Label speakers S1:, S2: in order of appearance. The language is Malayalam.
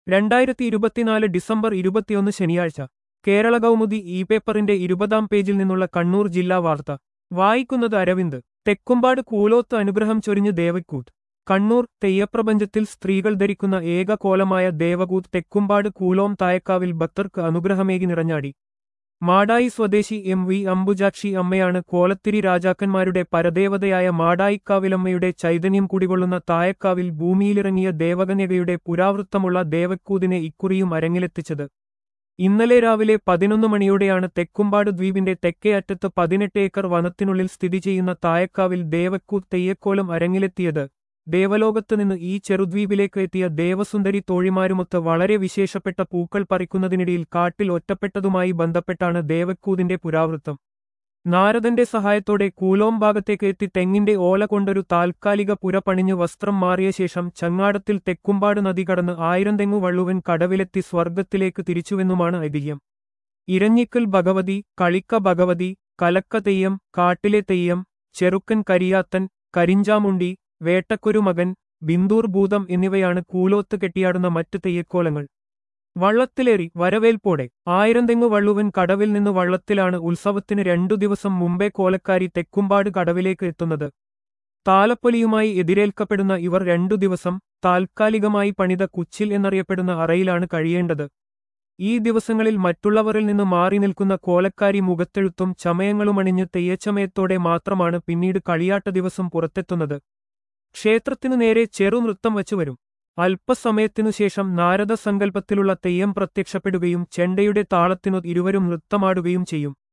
S1: രണ്ടായിരത്തി ഇരുപത്തിനാല് ഡിസംബർ ഇരുപത്തിയൊന്ന് ശനിയാഴ്ച കേരള കൗമുദി ഇ പേപ്പറിന്റെ ഇരുപതാം പേജിൽ നിന്നുള്ള കണ്ണൂർ ജില്ലാ വാർത്ത വായിക്കുന്നത് അരവിന്ദ് തെക്കുംപാട് കൂലോത്ത് അനുഗ്രഹം ചൊരിഞ്ഞ് ദേവക്കൂത്ത് കണ്ണൂർ തെയ്യപ്രപഞ്ചത്തിൽ സ്ത്രീകൾ ധരിക്കുന്ന ഏക കോലമായ ദേവകൂത്ത് തെക്കുംപാട് കൂലോം തായക്കാവിൽ ഭക്തർക്ക് അനുഗ്രഹമേകി നിറഞ്ഞാടി മാടായി സ്വദേശി എം വി അംബുജാക്ഷി അമ്മയാണ് കോലത്തിരി രാജാക്കന്മാരുടെ പരദേവതയായ മാടായിക്കാവിലമ്മയുടെ ചൈതന്യം കുടികൊള്ളുന്ന തായക്കാവിൽ ഭൂമിയിലിറങ്ങിയ ദേവകന്യകയുടെ പുരാവൃത്തമുള്ള ദേവക്കൂതിനെ ഇക്കുറിയും അരങ്ങിലെത്തിച്ചത് ഇന്നലെ രാവിലെ പതിനൊന്ന് മണിയോടെയാണ് തെക്കുംപാട് ദ്വീപിന്റെ തെക്കേ അറ്റത്ത് പതിനെട്ട് ഏക്കർ വനത്തിനുള്ളിൽ സ്ഥിതി ചെയ്യുന്ന തായക്കാവിൽ ദേവക്കൂത്ത് തെയ്യക്കോലം അരങ്ങിലെത്തിയത് ദേവലോകത്ത് നിന്ന് ഈ ചെറുദ്വീപിലേക്ക് എത്തിയ ദേവസുന്ദരി തോഴിമാരുമൊത്ത് വളരെ വിശേഷപ്പെട്ട പൂക്കൾ പറിക്കുന്നതിനിടയിൽ കാട്ടിൽ ഒറ്റപ്പെട്ടതുമായി ബന്ധപ്പെട്ടാണ് ദേവക്കൂതിന്റെ പുരാവൃത്തം നാരദന്റെ സഹായത്തോടെ കൂലോം ഭാഗത്തേക്ക് എത്തി തെങ്ങിന്റെ ഓല കൊണ്ടൊരു താൽക്കാലിക പുര പണിഞ്ഞു വസ്ത്രം മാറിയ ശേഷം ചങ്ങാടത്തിൽ തെക്കുംപാട് നദി കടന്ന് ആയിരം തെങ്ങു വള്ളുവൻ കടവിലെത്തി സ്വർഗത്തിലേക്ക് തിരിച്ചുവെന്നുമാണ് ഐതിഹ്യം ഇരഞ്ഞിക്കൽ ഭഗവതി കളിക്ക ഭഗവതി കലക്ക തെയ്യം കാട്ടിലെ തെയ്യം ചെറുക്കൻ കരിയാത്തൻ കരിഞ്ചാമുണ്ടി വേട്ടക്കൊരു മകൻ ബിന്ദൂർ ഭൂതം എന്നിവയാണ് കൂലോത്ത് കെട്ടിയാടുന്ന മറ്റ് തെയ്യക്കോലങ്ങൾ വള്ളത്തിലേറി വരവേൽപ്പോടെ ആയിരം തെങ്ങു വള്ളുവൻ കടവിൽ നിന്ന് വള്ളത്തിലാണ് ഉത്സവത്തിന് രണ്ടു ദിവസം മുമ്പേ കോലക്കാരി തെക്കുംപാട് കടവിലേക്ക് എത്തുന്നത് താലപ്പൊലിയുമായി എതിരേൽക്കപ്പെടുന്ന ഇവർ രണ്ടു ദിവസം താൽക്കാലികമായി പണിത കുച്ചിൽ എന്നറിയപ്പെടുന്ന അറയിലാണ് കഴിയേണ്ടത് ഈ ദിവസങ്ങളിൽ മറ്റുള്ളവരിൽ നിന്ന് മാറി നിൽക്കുന്ന കോലക്കാരി മുഖത്തെഴുത്തും ചമയങ്ങളുമണിഞ്ഞ് തെയ്യച്ചമയത്തോടെ മാത്രമാണ് പിന്നീട് കളിയാട്ട ദിവസം പുറത്തെത്തുന്നത് ക്ഷേത്രത്തിനു നേരെ ചെറുനൃത്തം വച്ചുവരും അല്പസമയത്തിനു ശേഷം നാരദ സങ്കല്പത്തിലുള്ള തെയ്യം പ്രത്യക്ഷപ്പെടുകയും ചെണ്ടയുടെ താളത്തിനു ഇരുവരും നൃത്തമാടുകയും ചെയ്യും